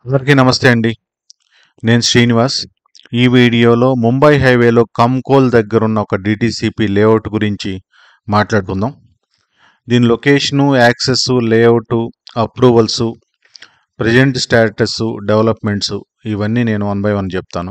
అందరికీ నమస్తే అండి నేను శ్రీనివాస్ ఈ వీడియోలో ముంబై హైవేలో కంకోల్ దగ్గర ఉన్న ఒక డిటిసిపి లేఅవుట్ గురించి మాట్లాడుకుందాం దీని location access layout approvals present status developments ఇవన్నీ నేను వన్ బై వన్ చెప్తాను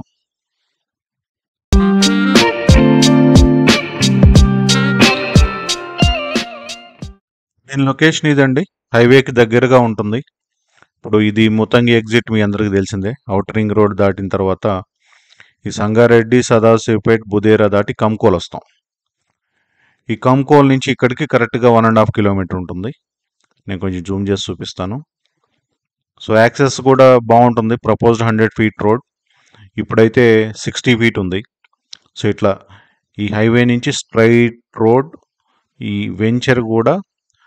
దీని లొకేషన్ ఇదండి హైవేకి దగ్గరగా ఉంటుంది ఇప్పుడు ఇది ముతంగి ఎగ్జిట్ మీ అందరికీ తెలిసిందే అవుటర్ రింగ్ రోడ్ దాటిన తర్వాత ఈ సంగారెడ్డి సదాశివపేట్ బుదేరా దాటి కంకోల్ వస్తాం ఈ కంకోల్ నుంచి ఇక్కడికి కరెక్ట్గా వన్ అండ్ హాఫ్ కిలోమీటర్ ఉంటుంది నేను కొంచెం జూమ్ చేసి చూపిస్తాను సో యాక్సెస్ కూడా బాగుంటుంది ప్రపోజ్డ్ హండ్రెడ్ ఫీట్ రోడ్ ఇప్పుడైతే సిక్స్టీ ఫీట్ ఉంది సో ఇట్లా ఈ హైవే నుంచి స్ట్రైట్ రోడ్ ఈ వెంచర్ కూడా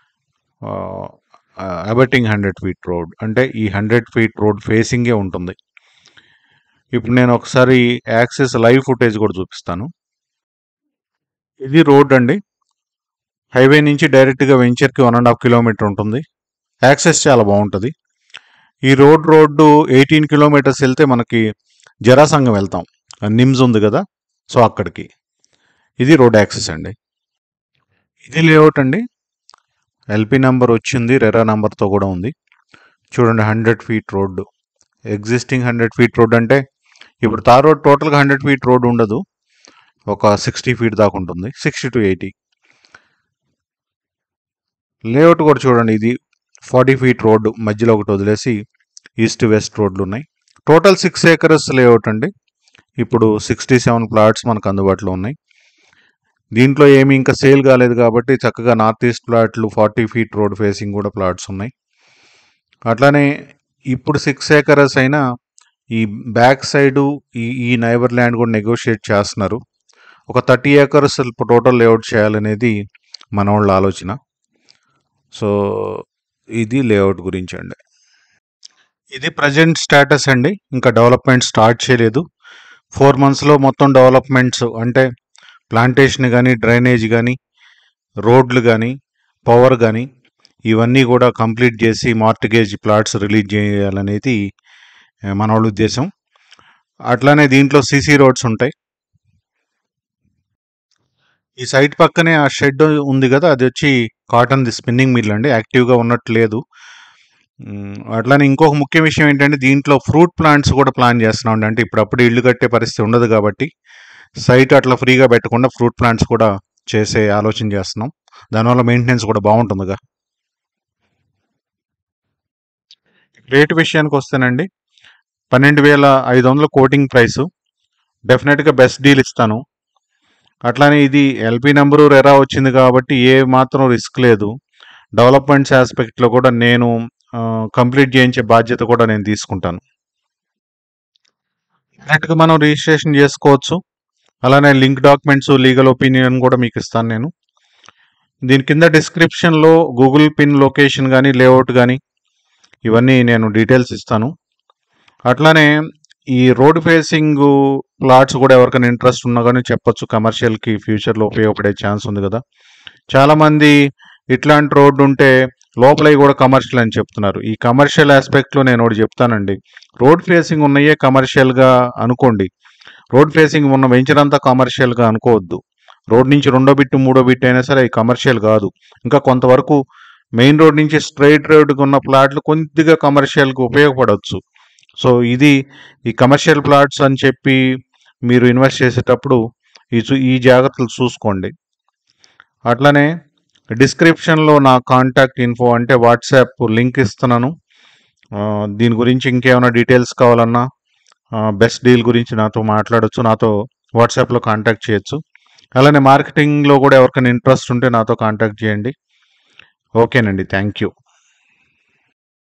అబటింగ్ హండ్రెడ్ ఫీట్ రోడ్ అంటే ఈ హండ్రెడ్ ఫీట్ రోడ్ ఫేసింగే ఉంటుంది ఇప్పుడు నేను ఒకసారి యాక్సెస్ లైవ్ ఫుటేజ్ కూడా చూపిస్తాను ఇది రోడ్ అండి హైవే నుంచి డైరెక్ట్గా వెంచర్కి వన్ అండ్ హాఫ్ కిలోమీటర్ ఉంటుంది యాక్సెస్ చాలా బాగుంటుంది ఈ రోడ్ రోడ్డు ఎయిటీన్ కిలోమీటర్స్ వెళ్తే మనకి జరాసంగం వెళ్తాం నిమ్స్ ఉంది కదా సో అక్కడికి ఇది రోడ్ యాక్సెస్ అండి ఇది లేఅవుట్ అండి ఎల్పి నెంబర్ వచ్చింది రెరా నెంబర్తో కూడా ఉంది చూడండి hundred feet road existing hundred feet road అంటే ఇప్పుడు తార్ రోడ్ టోటల్గా హండ్రెడ్ ఫీట్ రోడ్ ఉండదు ఒక సిక్స్టీ ఫీట్ దాకా ఉంటుంది సిక్స్టీ టు ఎయిటీ లేఅవుట్ కూడా చూడండి ఇది ఫార్టీ ఫీట్ రోడ్డు మధ్యలో ఒకటి వదిలేసి ఈస్ట్ వెస్ట్ రోడ్లు ఉన్నాయి టోటల్ సిక్స్ ఏకర్స్ లేఅవుట్ అండి ఇప్పుడు సిక్స్టీ సెవెన్ ప్లాట్స్ మనకు అందుబాటులో ఉన్నాయి దీంట్లో ఏమి ఇంకా సేల్ కాలేదు కాబట్టి చక్కగా నార్త్ ఈస్ట్ ప్లాట్లు ఫార్టీ ఫీట్ రోడ్ ఫేసింగ్ కూడా ప్లాట్స్ ఉన్నాయి అట్లానే ఇప్పుడు సిక్స్ ఏకరస్ అయినా ఈ బ్యాక్ సైడు ఈ ఈ నైబర్ ల్యాండ్ కూడా నెగోషియేట్ చేస్తున్నారు ఒక థర్టీ ఏకర్స్ టోటల్ లేఅవుట్ చేయాలనేది మన వాళ్ళ ఆలోచన సో ఇది లేఅవుట్ గురించి అండి ఇది ప్రజెంట్ స్టేటస్ అండి ఇంకా డెవలప్మెంట్ స్టార్ట్ చేయలేదు ఫోర్ మంత్స్లో మొత్తం డెవలప్మెంట్స్ అంటే ప్లాంటేషన్ కానీ డ్రైనేజ్ కానీ రోడ్లు కానీ పవర్ కానీ ఇవన్నీ కూడా కంప్లీట్ చేసి మార్టిగేజ్ ప్లాట్స్ రిలీజ్ చేయాలనేది ఆ, మన వాళ్ళ ఉద్దేశం అట్లానే దీంట్లో సీసీ రోడ్స్ ఉంటాయి ఈ సైట్ పక్కనే ఆ షెడ్ ఉంది కదా అది వచ్చి కాటన్ ది స్పిన్నింగ్ మిల్ అండి యాక్టివ్గా ఉన్నట్టు లేదు మ్, అట్లానే ఇంకొక ముఖ్య విషయం ఏంటంటే దీంట్లో ఫ్రూట్ ప్లాంట్స్ కూడా ప్లాన్ చేస్తున్నాం అంటే ఇప్పుడప్పుడు ఇల్లు కట్టే పరిస్థితి ఉండదు కాబట్టి సైట్ అట్లా ఫ్రీగా పెట్టకుండా ఫ్రూట్ ప్లాంట్స్ కూడా చేసే ఆలోచన చేస్తున్నాం దానివల్ల మెయింటెనెన్స్ కూడా బాగుంటుందిగా రేట్ విషయానికి వస్తేనండి పన్నెండు వేల ఐదు వందల కోటింగ్ ప్రైస్ డెఫినెట్గా బెస్ట్ డీల్ ఇస్తాను అట్లానే ఇది ఎల్పి నెంబరు రెరా వచ్చింది కాబట్టి ఏ మాత్రం రిస్క్ లేదు డెవలప్మెంట్స్ ఆస్పెక్ట్లో కూడా నేను కంప్లీట్ చేయించే బాధ్యత కూడా నేను తీసుకుంటాను డైరెక్ట్గా మనం రిజిస్ట్రేషన్ చేసుకోవచ్చు అలానే లింక్ డాక్యుమెంట్స్ లీగల్ ఒపీనియన్ కూడా మీకు ఇస్తాను నేను దీని కింద డిస్క్రిప్షన్లో గూగుల్ పిన్ లొకేషన్ కానీ లేఅవుట్ కానీ ఇవన్నీ నేను డీటెయిల్స్ ఇస్తాను అట్లానే ఈ రోడ్ ఫేసింగ్ ప్లాట్స్ కూడా ఎవరికైనా ఇంట్రెస్ట్ ఉన్నా కానీ చెప్పొచ్చు కమర్షియల్కి ఫ్యూచర్లో ఉపయోగపడే ఛాన్స్ ఉంది కదా చాలామంది ఇట్లాంటి రోడ్డు ఉంటే లోపలవి కూడా కమర్షియల్ అని చెప్తున్నారు ఈ కమర్షియల్ ఆస్పెక్ట్లో నేను ఒకటి చెప్తానండి రోడ్ ఫేసింగ్ ఉన్నాయే కమర్షియల్గా అనుకోండి రోడ్ ఫేసింగ్ ఉన్న వెంచర్ అంతా కమర్షియల్గా అనుకోవద్దు రోడ్ నుంచి రెండో బిట్ మూడో బిట్ అయినా సరే అవి కమర్షియల్ కాదు ఇంకా కొంతవరకు మెయిన్ రోడ్ నుంచి స్ట్రైట్ రోడ్కి ఉన్న ప్లాట్లు కొద్దిగా కమర్షియల్కి ఉపయోగపడవచ్చు సో ఇది ఈ కమర్షియల్ ప్లాట్స్ అని చెప్పి మీరు ఇన్వెస్ట్ చేసేటప్పుడు ఈ చూ- ఈ జాగ్రత్తలు చూసుకోండి అట్లనే డిస్క్రిప్షన్లో నా కాంటాక్ట్ ఇన్ఫో అంటే వాట్సాప్ లింక్ ఇస్తున్నాను ఆ, దీని గురించి ఇంకేమైనా డీటెయిల్స్ కావాలన్నా బెస్ట్ డీల్ గురించి నాతో మాట్లాడొచ్చు నాతో వాట్సాప్లో కాంటాక్ట్ చేయొచ్చు అలానే మార్కెటింగ్లో కూడా ఎవరికైనా ఇంట్రెస్ట్ ఉంటే నాతో కాంటాక్ట్ చేయండి ఓకేనండి థ్యాంక్ యూ